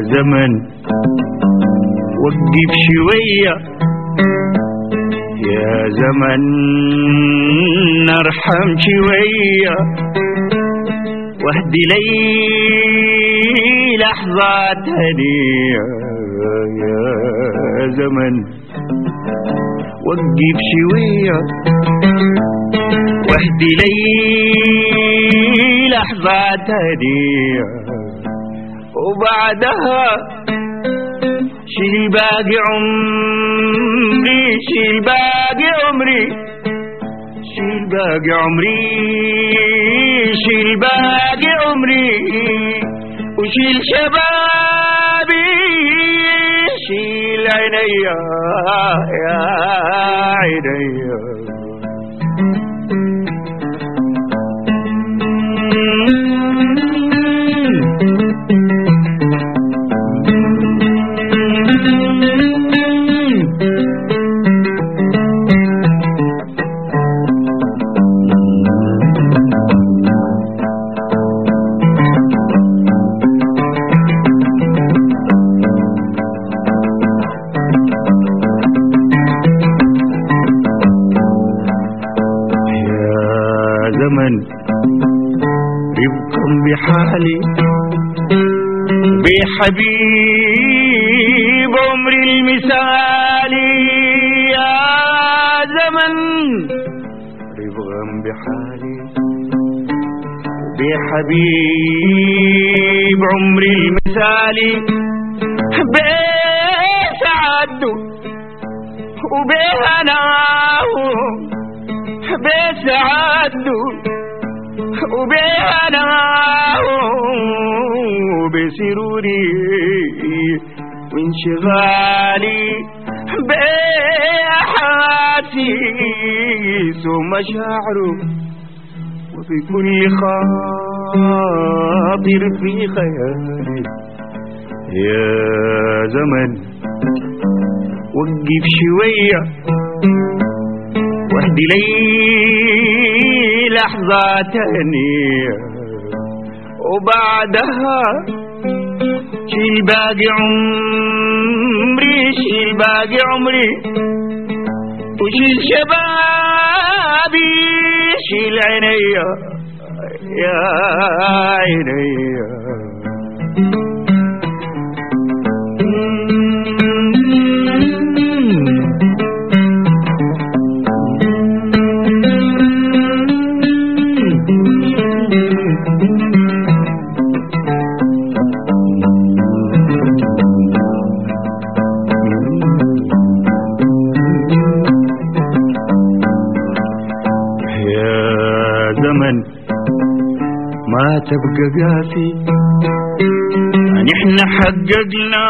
زمن وقف شوية يا زمن ارحم شوية واهدي لي لحظات هدية يا زمن وقف شوية واهدي لي لحظات هدية وبعدها شيل باقي عمري شيل باقي عمري شيل باقي عمري شيل باقي عمري وشيل شبابي شيل عينيا يا عينيا يا زمن رفقا بحالي بحبيب عمري المثالي يا زمن رفقا بحالي بحبيب عمري المثالي بسعادته وبهناه بسعادته وبهناه وبسروري وانشغالي بأحاسيس ومشاعره وفي كل خاطر في خيالي يا زمن وقف شوية واهدي لي لحظة تانية وبعدها شيل باقي عمري شيل باقي عمري وشيل شبابي شيل عينيا يا عينيا يا زمن ما تبقى قاسي نحن حققنا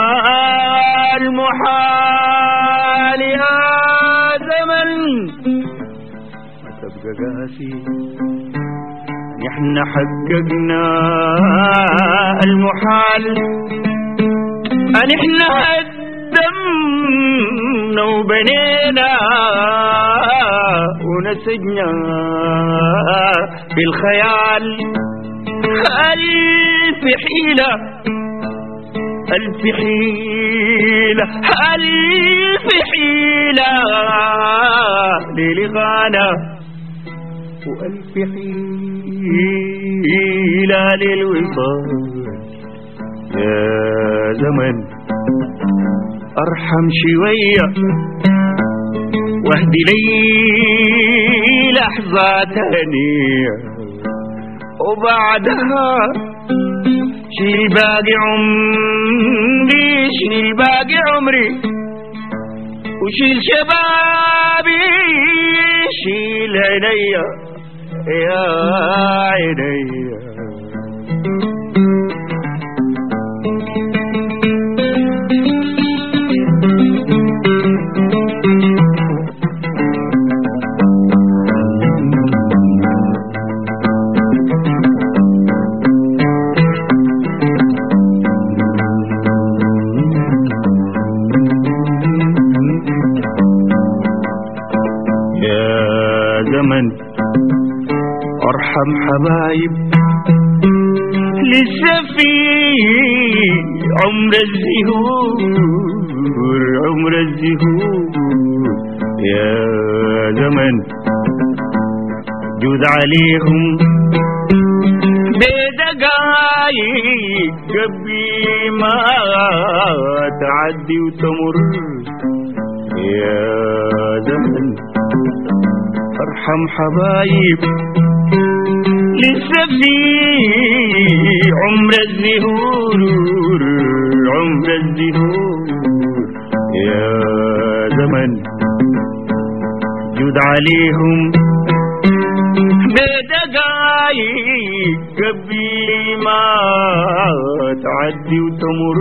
المحال يا زمن ما تبقى قاسي نحن حققنا المحال نحن هدمنا وبنينا ونسجنا بالخيال ألف حيلة ألف حيلة ألف حيلة للغانا وألف حيلة للوصال يا زمن أرحم شوية واهدي لي لحظة تانية وبعدها شيل باقي عمري شيل باقي عمري وشيل شبابي شيل عينيا يا عينيا يا زمن ارحم حبايب لسه في عمر الزهور عمر الزهور يا زمن جود عليهم بدقايق قبل ما تعدي وتمر يا زمن ارحم حبايب لسه في عمر الزهور عمر الزهور يا زمن جود عليهم بدقايق قبل ما تعدي وتمر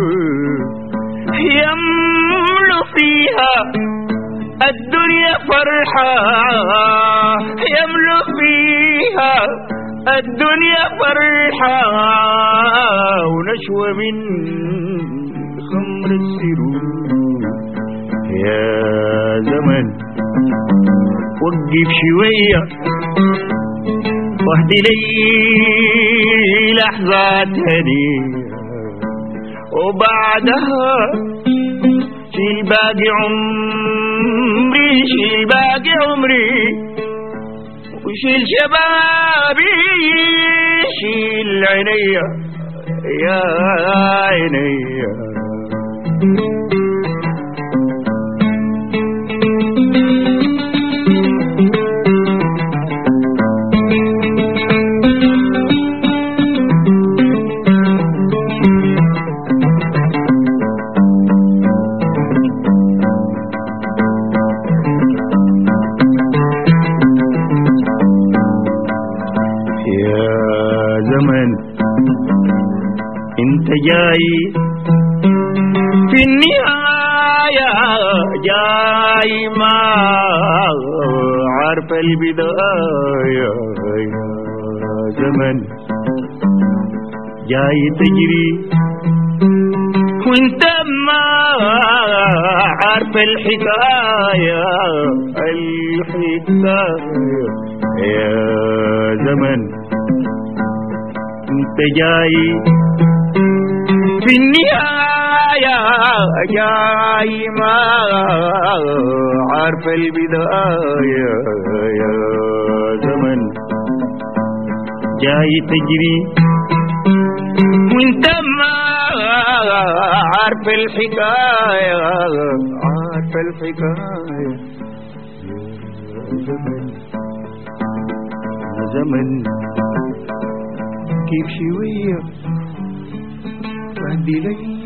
يملو فيها الدنيا فرحة يملو فيها الدنيا فرحة ونشوة من خمر السرور يا زمن وقف شوية واهدي لي لحظات هدية وبعدها شيل باقي عمري شيل باقي عمري وشيل شبابي شيل عينيا يا عينيا يا زمن انت جاي في النهاية جاي ما عارف البداية يا زمن جاي تجري وانت ما عارف الحكاية الحكاية يا زمن انت جاي في النهاية جاي ما عارف البداية يا زمن جاي تجري وانت ما عارف الحكاية عارف الحكاية يا زمن يا زمن كيف شوية وعندي لي